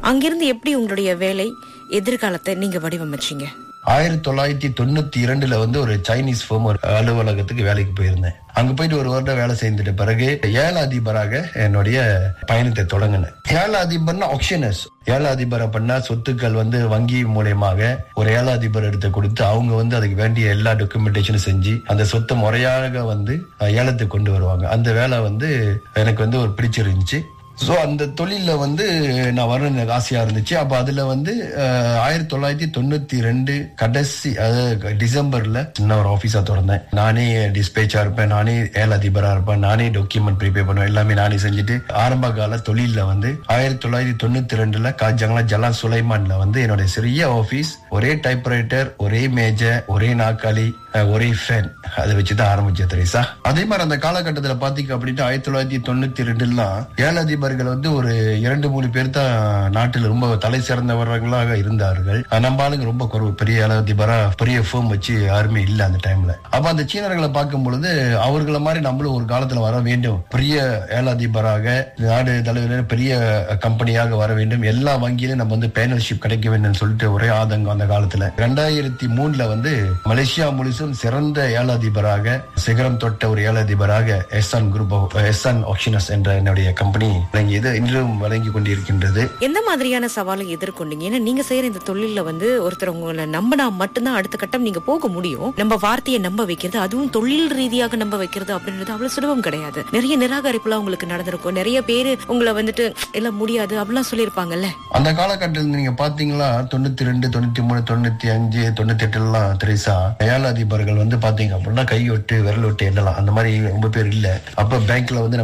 அங்கிருந்து எப்படி உங்களுடைய வேலை எதிர்காலத்தை நீங்க வடிவமைச்சீங்க ஆயிரத்தி தொள்ளாயிரத்தி தொண்ணூத்தி இரண்டுல வந்து ஒரு சைனீஸ் ஃபோம் ஒரு அலுவலகத்துக்கு வேலைக்கு போயிருந்தேன் அங்க போயிட்டு ஒரு வருடம் வேலை செய்துட்ட பிறகு ஏழ அதிபராக என்னுடைய பயணத்தை தொடங்கினேன் ஏழ அதிபர்னா ஆக்ஷனஸ் ஏழ அதிபர் அப்படின்னா சொத்துக்கள் வந்து வங்கி மூலியமாக ஒரு ஏழ அதிபர் எடுத்து கொடுத்து அவங்க வந்து அதுக்கு வேண்டிய எல்லா டாக்குமெண்டேஷனும் செஞ்சு அந்த சொத்தை முறையாக வந்து அஹ், ஏலத்துக்கு கொண்டு வருவாங்க அந்த வேலை வந்து எனக்கு வந்து ஒரு பிடிச்சிருந்துச்சு ஸோ அந்த தொழில வந்து நான் வரணும் எனக்கு ஆசையா இருந்துச்சு அப்ப அதுல வந்து அஹ், ஆயிரத்தி தொள்ளாயிரத்தி தொண்ணூத்தி ரெண்டு கடைசி அதாவது டிசம்பர்ல சின்ன ஒரு ஆபீஸா திறந்தேன் நானே டிஸ்பேச்சா இருப்பேன் நானே ஏல அதிபரா இருப்பேன் நானே டாக்குமெண்ட் ப்ரிப்பேர் பண்ணுவேன் எல்லாமே நானே செஞ்சுட்டு ஆரம்ப கால தொழில வந்து ஆயிரத்தி தொள்ளாயிரத்தி தொண்ணூத்தி ரெண்டுல காஜாங்களா ஜலா சுலைமான்ல வந்து என்னுடைய சிறிய ஆபீஸ் ஒரே டைப்ரைட்டர் ஒரே மேஜர் ஒரே நாற்காலி அஹ், ஒரே ஃபேன் அதை வச்சுதான் ஆரம்பிச்சேன் தெரியுசா அதே மாதிரி அந்த காலகட்டத்துல பாத்தீங்க அப்படின்ட்டு ஆயிரத்தி தொள்ளாயிரத்தி தொண்ணூத்தி ரெண்டுலாம் ஏழு அதிபர்கள் வந்து ஒரு இரண்டு மூணு பேர் தான் நாட்டில் ரொம்ப தலை சிறந்தவர்களாக இருந்தார்கள் அஹ், நம்ம ஆளுங்க ரொம்ப குறைவு பெரிய ஏழு அதிபரா பெரிய ஃபேம் வச்சு யாருமே இல்ல அந்த டைம்ல அப்ப அந்த சீனர்களை பார்க்கும் பொழுது அவர்களை மாதிரி நம்மளும் ஒரு காலத்துல வர வேண்டும் பெரிய ஏழு அதிபராக நாடு தலைவரில் பெரிய கம்பெனியாக வர வேண்டும் எல்லா வங்கியிலும் நம்ம வந்து பேனல்ஷிப் கிடைக்க வேண்டும் சொல்லிட்டு ஒரே ஆதங்கம் அந்த காலத்துல ரெண்டாயிரத்தி மூணுல வந்து மலேசியா முழுசும் சிறந்த ஏழாதிபராக சிகரம் தொட்ட ஒரு ஏழாதிபராக எஸ்ஆன் குரூப் எஸ்ஆன் ஆக்ஷனஸ் என்ற என்னுடைய கம்பெனி வழங்கியது இன்றும் வழங்கி கொண்டிருக்கின்றது எந்த மாதிரியான சவாலை எதிர்கொண்டீங்க ஏன்னா நீங்க செய்யற இந்த தொழில்ல வந்து ஒருத்தர் உங்களை நம்பினா மட்டும்தான் அடுத்த கட்டம் நீங்க போக முடியும் நம்ம வார்த்தையை நம்ப வைக்கிறது அதுவும் தொழில் ரீதியாக நம்ப வைக்கிறது அப்படின்றது அவ்வளவு சுலபம் கிடையாது நிறைய நிராகரிப்புலாம் உங்களுக்கு நடந்திருக்கும் நிறைய பேரு உங்களை வந்துட்டு எல்லாம் முடியாது அப்படிலாம் சொல்லியிருப்பாங்கல்ல அந்த காலகட்டத்தில் நீங்க பாத்தீங்களா தொண்ணூத்தி ரெண்டு தொண்ணூத்தி மூணு தொண்ணூத்தி அஞ்சு தொண்ணூத்தி எட்டு எல்லாம் திரைசா ஏழு அதிபர்கள் வந்து பாத்தீங்க அப்படின்னா கையொட்டு விரல் ஒட்டு எண்ணலாம் அந்த மாதிரி ரொம்ப பேர் இல்ல அப்ப பேங்க்ல வந்து